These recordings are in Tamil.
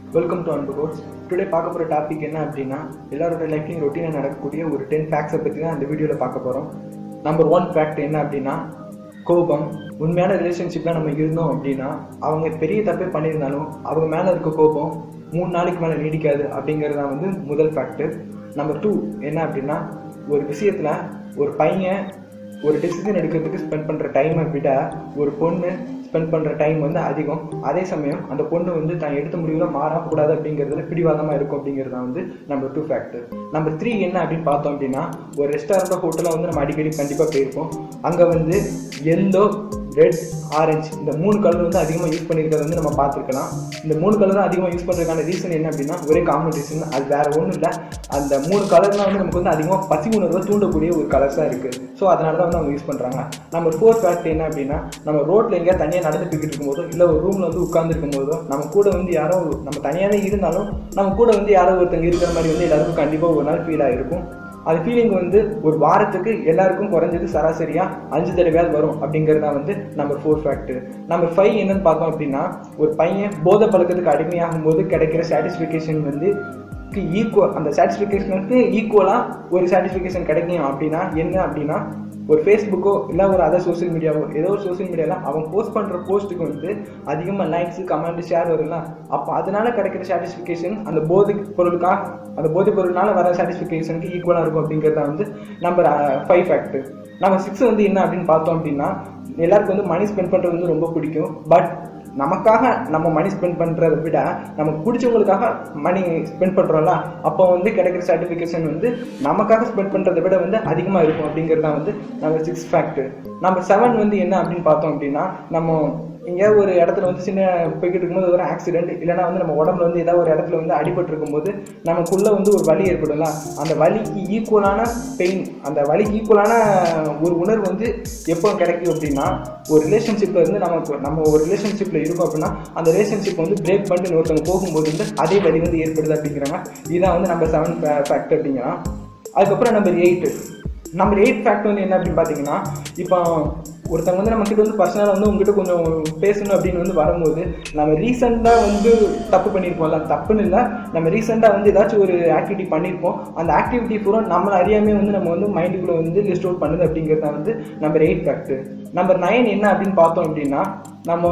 welcome to Anbu codes today பார்க்க போகிற டாபிக் என்ன அப்படின்னா எல்லாரோட லைஃப்லையும் ரொட்டீனாக நடக்கக்கூடிய ஒரு டென் ஃபேக்ட்ஸை பற்றி தான் அந்த வீடியோவில் பார்க்க போகிறோம் நம்பர் ஒன் ஃபேக்ட் என்ன அப்படின்னா கோபம் உண்மையான ரிலேஷன்ஷிப்பில் நம்ம இருந்தோம் அப்படின்னா அவங்க பெரிய தப்பே பண்ணியிருந்தாலும் அவங்க மேலே இருக்க கோபம் மூணு நாளைக்கு மேலே நீடிக்காது அப்படிங்கிறது தான் வந்து முதல் ஃபேக்ட்டு நம்பர் டூ என்ன அப்படின்னா ஒரு விஷயத்தில் ஒரு பையன் ஒரு டெசிஷன் எடுக்கிறதுக்கு ஸ்பெண்ட் பண்ணுற டைமை விட ஒரு பொண்ணு ஸ்பெண்ட் பண்ணுற டைம் வந்து அதிகம் அதே சமயம் அந்த பொண்ணு வந்து தான் எடுத்த முடிவில் மாறக்கூடாது அப்படிங்கிறதுல பிடிவாதமாக இருக்கும் அப்படிங்கிறது தான் வந்து number two factor number three என்ன அப்படின்னு பார்த்தோம் அப்படின்னா ஒரு ரெஸ்டாரண்ட்டோ ஹோட்டலில் வந்து நம்ம அடிக்கடி கண்டிப்பாக போயிருப்போம் அங்கே வந்து எல்லோ ரெட் ஆரஞ்சு இந்த மூணு கலர் வந்து அதிகமாக யூஸ் பண்ணியிருக்கிறத வந்து நம்ம பார்த்துருக்கலாம் இந்த மூணு கலரும் அதிகமாக யூஸ் பண்ணுறதுக்கான ரீசன் என்ன அப்படின்னா ஒரே காமன் ரீசன் அது வேறு ஒன்றும் இல்லை அந்த மூணு கலர்லாம் வந்து நமக்கு வந்து அதிகமாக பசி உணர்வை தூண்டக்கூடிய ஒரு கலர்ஸாக இருக்குது ஸோ அதனால தான் வந்து அவங்க யூஸ் பண்ணுறாங்க நம்பர் ஃபோர் ஃபேக்ட் என்ன அப்படின்னா நம்ம ரோட்டில் எங்கேயா தனியாக நடந்து போய்கிட்டு இருக்கும்போதோ இல்லை ஒரு ரூமில் வந்து உட்காந்துருக்கும் போதோ நம்ம கூட வந்து யாரோ நம்ம தனியாக தான் இருந்தாலும் நம்ம கூட வந்து யாரோ ஒருத்தங்க இருக்கிற மாதிரி வந்து எல்லாருக்கும் கண்டிப்பாக ஒரு நாள் ஃபீல் ஆகிருக்கும் அது ஃபீலிங் வந்து ஒரு வாரத்துக்கு எல்லாருக்கும் குறைஞ்சது சராசரியாக அஞ்சு தடவையாவது வரும் அப்படிங்கிறது தான் வந்து number four fact number five என்னன்னு பார்த்தோம் அப்படின்னா ஒரு பையன் போதை பழக்கத்துக்கு அடிமையாகும் போது கிடைக்கிற சாட்டிஸ்ஃபிகேஷன் வந்து ஈக்குவல் அந்த சாட்டிஸ்ஃபிகேஷனுக்கு ஈக்குவலாக ஒரு சாட்டிஸ்ஃபிகேஷன் கிடைக்கும் அப்படின்னா என்ன அப்படின்னா ஒரு ஃபேஸ்புக்கோ இல்லை ஒரு அதர் சோஷியல் மீடியாவோ ஏதோ ஒரு சோஷியல் மீடியாவில் அவன் போஸ்ட் பண்ணுற போஸ்ட்டுக்கு வந்து அதிகமாக லைக்ஸ் கமெண்ட் ஷேர் வரும்ல அப்போ அதனால கிடைக்கிற சாட்டிஸ்ஃபிகேஷன் அந்த போதை பொருளுக்காக அந்த போதை பொருள்னால வர சாட்டிஸ்ஃபிகேஷனுக்கு ஈக்குவலாக இருக்கும் அப்படிங்கிறத வந்து நம்பர் ஃபைவ் ஃபேக்ட் நம்ம சிக்ஸ் வந்து என்ன அப்படின்னு பார்த்தோம் அப்படின்னா எல்லாருக்கும் வந்து மணி ஸ்பெண்ட் பண்ணுறது வந்து ரொம்ப பிடிக்கும் பட் நமக்காக நம்ம மணி ஸ்பெண்ட் பண்ணுறதை விட நமக்கு பிடிச்சவங்களுக்காக மணி ஸ்பெண்ட் பண்ணுறோம்ல அப்போ வந்து கிடைக்கிற சர்டிஃபிகேஷன் வந்து நமக்காக ஸ்பெண்ட் பண்ணுறதை விட வந்து அதிகமாக இருக்கும் அப்படிங்கிறது தான் வந்து number six fact number seven வந்து என்ன அப்படின்னு பார்த்தோம் அப்படின்னா நம்ம எங்கேயாவது ஒரு இடத்துல வந்து சின்ன போய்கிட்டு இருக்கும்போது ஒரு ஆக்சிடென்ட் இல்லைனா வந்து நம்ம உடம்புல வந்து ஏதாவது ஒரு இடத்துல வந்து அடிபட்டு இருக்கும்போது நமக்குள்ளே வந்து ஒரு வலி ஏற்படும்ல அந்த வலிக்கு ஈக்குவலான பெயின் அந்த வலிக்கு ஈக்குவலான ஒரு உணர்வு வந்து எப்போ கிடைக்கும் அப்படின்னா ஒரு ரிலேஷன்ஷிப்பில் இருந்து நமக்கு நம்ம ஒரு ரிலேஷன்ஷிப்பில் இருக்கோம் அப்படின்னா அந்த ரிலேஷன்ஷிப் வந்து பிரேக் பண்ணிட்டு ஒருத்தவங்க போகும்போது வந்து அதே வலி வந்து ஏற்படுது அப்படிங்கிறாங்க இதுதான் வந்து நம்பர் செவன் ஃபேக்ட் அப்படிங்கிறான் அதுக்கப்புறம் number eight number eight fact வந்து என்ன அப்படின்னு பார்த்தீங்கன்னா இப்போ ஒருத்தவங்க வந்து நம்மக்கிட்ட வந்து பர்சனலாக வந்து உங்ககிட்ட கொஞ்சம் பேசணும் அப்படின்னு வந்து வரும்போது நம்ம ரீசெண்டாக வந்து தப்பு பண்ணியிருப்போம்ல தப்புன்னு இல்லை நம்ம ரீசெண்டாக வந்து ஏதாச்சும் ஒரு ஆக்டிவிட்டி பண்ணியிருப்போம் அந்த ஆக்டிவிட்டி பூரா நம்மளை அறியாமே வந்து நம்ம வந்து மைண்டுக்குள்ளே வந்து லிஸ்ட் அவுட் பண்ணுது அப்படிங்கிறது வந்து number eight fact number nine என்ன அப்படின்னு பார்த்தோம் அப்படின்னா நம்ம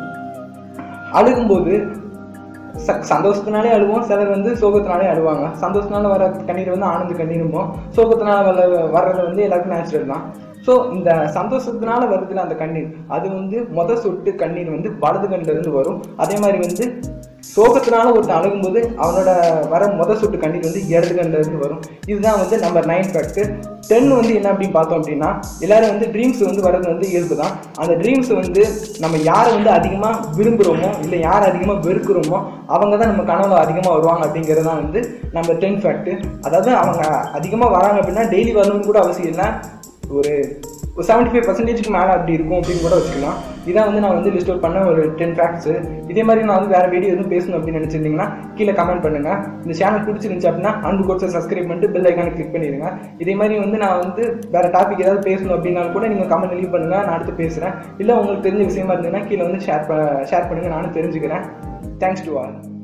அழுகும்போது ச சந்தோஷத்தினாலே அழுவோம் சிலர் வந்து சோகத்தினாலே அழுவாங்க சந்தோஷத்தினால வர கண்ணீர் வந்து ஆனந்த கண்ணீருமோ சோகத்தினால வர வர்றது வந்து எல்லாருக்கும் நேச்சுரல் தான் ஸோ இந்த சந்தோஷத்தினால வருதுல அந்த கண்ணீர் அது வந்து மொத சொட்டு கண்ணீர் வந்து வலது கண்ணில் இருந்து வரும் அதே மாதிரி வந்து சோகத்தினால ஒருத்தன் அழுகும்போது அவனோட வர மொத சொட்டு கண்ணீர் வந்து இடது கண்ணில் இருந்து வரும் இதுதான் வந்து நம்பர் நைன் ஃபேக்ட் டென் வந்து என்ன அப்படின்னு பார்த்தோம் அப்படின்னா எல்லாரும் வந்து ட்ரீம்ஸ் வந்து வர்றது வந்து இயல்பு தான் அந்த ட்ரீம்ஸ் வந்து நம்ம யாரை வந்து அதிகமாக விரும்புகிறோமோ இல்லை யார் அதிகமாக வெறுக்கிறோமோ அவங்க தான் நம்ம கனவு அதிகமாக வருவாங்க அப்படிங்கிறது தான் வந்து நம்ம டென் ஃபேக்ட் அதாவது அவங்க அதிகமாக வராங்க அப்படின்னா டெய்லி வரணும்னு கூட அவசியம் இல்லை ஒரு ஒரு செவன்ட்டி ஃபைவ் பர்சன்டேஜ்க்கு மேலே அப்படி இருக்கும் அப்படின்னு கூட வச்சுக்கலாம் இதான் வந்து நான் வந்து லிஸ்ட் அவுட் பண்ண ஒரு டென் ஃபேக்ட்ஸு இதே மாதிரி நான் வந்து வேறு வீடியோ எதுவும் பேசணும் அப்படின்னு நினச்சிருந்தீங்கன்னா கீழே கமெண்ட் பண்ணுங்கள் இந்த சேனல் பிடிச்சிருந்துச்சு அப்படின்னா அன்பு கோர்ஸை சப்ஸ்கிரைப் பண்ணிட்டு பெல் ஐக்கானை கிளிக் பண்ணிடுங்க இதே மாதிரி வந்து நான் வந்து வேறு டாபிக் ஏதாவது பேசணும் அப்படின்னாலும் கூட நீங்கள் கமெண்ட் லீவ் பண்ணுங்கள் நான் அடுத்து பேசுகிறேன் இல்லை உங்களுக்கு தெரிஞ்ச விஷயமா இருந்ததுன்னா கீழே வந்து ஷேர் ஷேர் பண்ணுங்கள் நானும் தெரிஞ்சுக்கிறேன் தேங்க்ஸ் டு ஆல்